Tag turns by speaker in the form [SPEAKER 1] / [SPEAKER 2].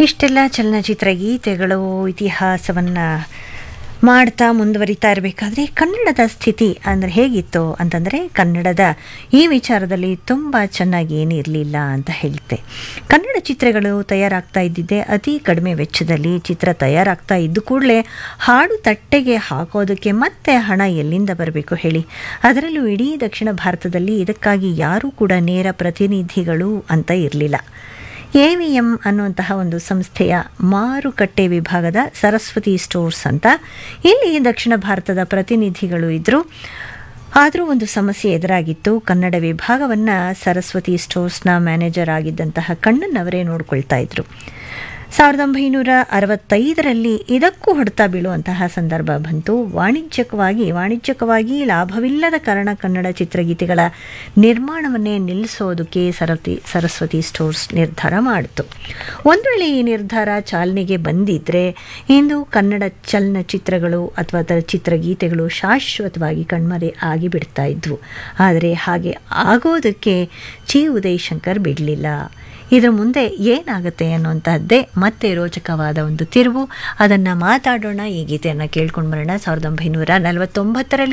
[SPEAKER 1] ಇಷ್ಟೆಲ್ಲ ಚಲನಚಿತ್ರ ಗೀತೆಗಳು ಇತಿಹಾಸವನ್ನು ಮಾಡ್ತಾ ಮುಂದುವರಿತಾ ಇರಬೇಕಾದ್ರೆ ಕನ್ನಡದ ಸ್ಥಿತಿ ಅಂದರೆ ಹೇಗಿತ್ತು ಅಂತಂದರೆ ಕನ್ನಡದ ಈ ವಿಚಾರದಲ್ಲಿ ತುಂಬ ಚೆನ್ನಾಗಿ ಏನಿರಲಿಲ್ಲ ಅಂತ ಹೇಳುತ್ತೆ ಕನ್ನಡ ಚಿತ್ರಗಳು ತಯಾರಾಗ್ತಾ ಇದ್ದಿದ್ದೆ ಅತಿ ಕಡಿಮೆ ವೆಚ್ಚದಲ್ಲಿ ಚಿತ್ರ ತಯಾರಾಗ್ತಾ ಇದ್ದು ಕೂಡಲೇ ಹಾಡು ತಟ್ಟೆಗೆ ಹಾಕೋದಕ್ಕೆ ಮತ್ತೆ ಹಣ ಎಲ್ಲಿಂದ ಬರಬೇಕು ಹೇಳಿ ಅದರಲ್ಲೂ ಇಡೀ ದಕ್ಷಿಣ ಭಾರತದಲ್ಲಿ ಇದಕ್ಕಾಗಿ ಯಾರೂ ಕೂಡ ನೇರ ಪ್ರತಿನಿಧಿಗಳು ಅಂತ ಇರಲಿಲ್ಲ ಎ ವಿ ಎಂ ಅನ್ನುವಂತಹ ಒಂದು ಸಂಸ್ಥೆಯ ಮಾರುಕಟ್ಟೆ ವಿಭಾಗದ ಸರಸ್ವತಿ ಸ್ಟೋರ್ಸ್ ಅಂತ ಇಲ್ಲಿ ದಕ್ಷಿಣ ಭಾರತದ ಪ್ರತಿನಿಧಿಗಳು ಇದ್ದರು ಆದರೂ ಒಂದು ಸಮಸ್ಯೆ ಎದುರಾಗಿತ್ತು ಕನ್ನಡ ವಿಭಾಗವನ್ನು ಸರಸ್ವತಿ ಸ್ಟೋರ್ಸ್ನ ಮ್ಯಾನೇಜರ್ ಆಗಿದ್ದಂತಹ ಕಣ್ಣನ್ನವರೇ ನೋಡ್ಕೊಳ್ತಾ ಇದ್ರು ಸಾವಿರದ ಒಂಬೈನೂರ ಅರವತ್ತೈದರಲ್ಲಿ ಇದಕ್ಕೂ ಹೊಡೆತ ಬೀಳುವಂತಹ ಸಂದರ್ಭ ಬಂತು ವಾಣಿಜ್ಯಕವಾಗಿ ವಾಣಿಜ್ಯಕವಾಗಿ ಲಾಭವಿಲ್ಲದ ಕಾರಣ ಕನ್ನಡ ಚಿತ್ರಗೀತೆಗಳ ನಿರ್ಮಾಣವನ್ನೇ ನಿಲ್ಲಿಸೋದಕ್ಕೆ ಸರತಿ ಸರಸ್ವತಿ ಸ್ಟೋರ್ಸ್ ನಿರ್ಧಾರ ಮಾಡಿತು ಒಂದು ವೇಳೆ ಈ ನಿರ್ಧಾರ ಚಾಲನೆಗೆ ಬಂದಿದ್ದರೆ ಇಂದು ಕನ್ನಡ ಚಲನಚಿತ್ರಗಳು ಅಥವಾ ಅದರ ಚಿತ್ರಗೀತೆಗಳು ಶಾಶ್ವತವಾಗಿ ಕಣ್ಮರೆ ಆಗಿಬಿಡ್ತಾ ಇದ್ವು ಆದರೆ ಹಾಗೆ ಆಗೋದಕ್ಕೆ ಚಿ ಉದಯ್ ಶಂಕರ್ ಬಿಡಲಿಲ್ಲ ಇದರ ಮುಂದೆ ಏನಾಗುತ್ತೆ ಅನ್ನುವಂತಹದ್ದೇ ಮತ್ತೆ ರೋಚಕವಾದ ಒಂದು ತಿರುವು ಅದನ್ನು ಮಾತಾಡೋಣ ಈ ಗೀತೆಯನ್ನು ಕೇಳ್ಕೊಂಡು ಬರೋಣ ಸಾವಿರದ ಒಂಬೈನೂರ ನಲವತ್ತೊಂಬತ್ತರಲ್ಲಿ